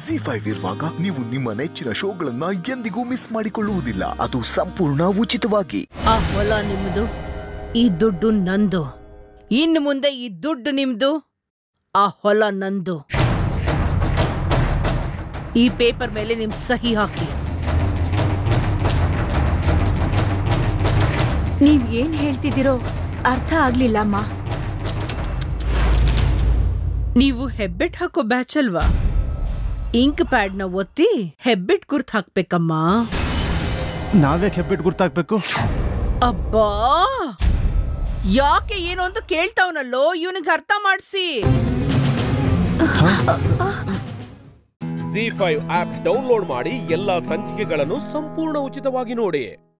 G five ಇರುವಾಗ ನೀವು ನಿಮ್ಮ ನೆಚ್ಚಿನ ಶೋಗಳನ್ನ ಎಂದಿಗೂ ಮಿಸ್ ಮಾಡಿಕೊಳ್ಳುವುದಿಲ್ಲ ಅದು ಸಂಪೂರ್ಣ ಉಚಿತವಾಗಿ ಆ ಹೊಲ ನಿಮ್ದು ಈ ದುಡ್ಡು ನಂದು ಇನ್ನು ಮುಂದೆ ಈ ದುಡ್ಡು ನಿಮ್ದು ಆ ಹೊಲ ನಂದು ಈ ಪೇಪರ್ ಮೇಲೆ ನಿಮ್ ಸಹಿ ಹಾಕಿ ನೀವ್ ಏನ್ ಹೇಳ್ತಿದ್ದೀರೋ ಅರ್ಥ ಆಗ್ಲಿಲ್ಲ ಅಮ್ಮ ನೀವು ಹೆಬ್ಬೆಟ್ ಹಾಕೋ ಬ್ಯಾಚ್ ಅಲ್ವಾ ಇಂಕ್ ಪ್ಯಾಡ್ ನ ಒತ್ತಿ ಹೆಬ್ಬೆಟ್ ಗುರ್ತ್ ಹಾಕ್ಬೇಕಮ್ಮ ನಾವ್ಯಾಕೆ ಹೆಬ್ಬೆಟ್ ಗುರ್ತಾಕ್ಬೇಕು ಅಬ್ಬಾ ಯಾಕೆ ಏನು ಅಂತ ಕೇಳ್ತಾವನಲ್ಲೋ ಇವನಿಗೆ ಅರ್ಥ ಮಾಡ್ಸಿ ಜಿ ಫೈವ್ ಆಪ್ ಡೌನ್ಲೋಡ್ ಮಾಡಿ ಎಲ್ಲಾ ಸಂಚಿಕೆಗಳನ್ನು ಸಂಪೂರ್ಣ ಉಚಿತವಾಗಿ ನೋಡಿ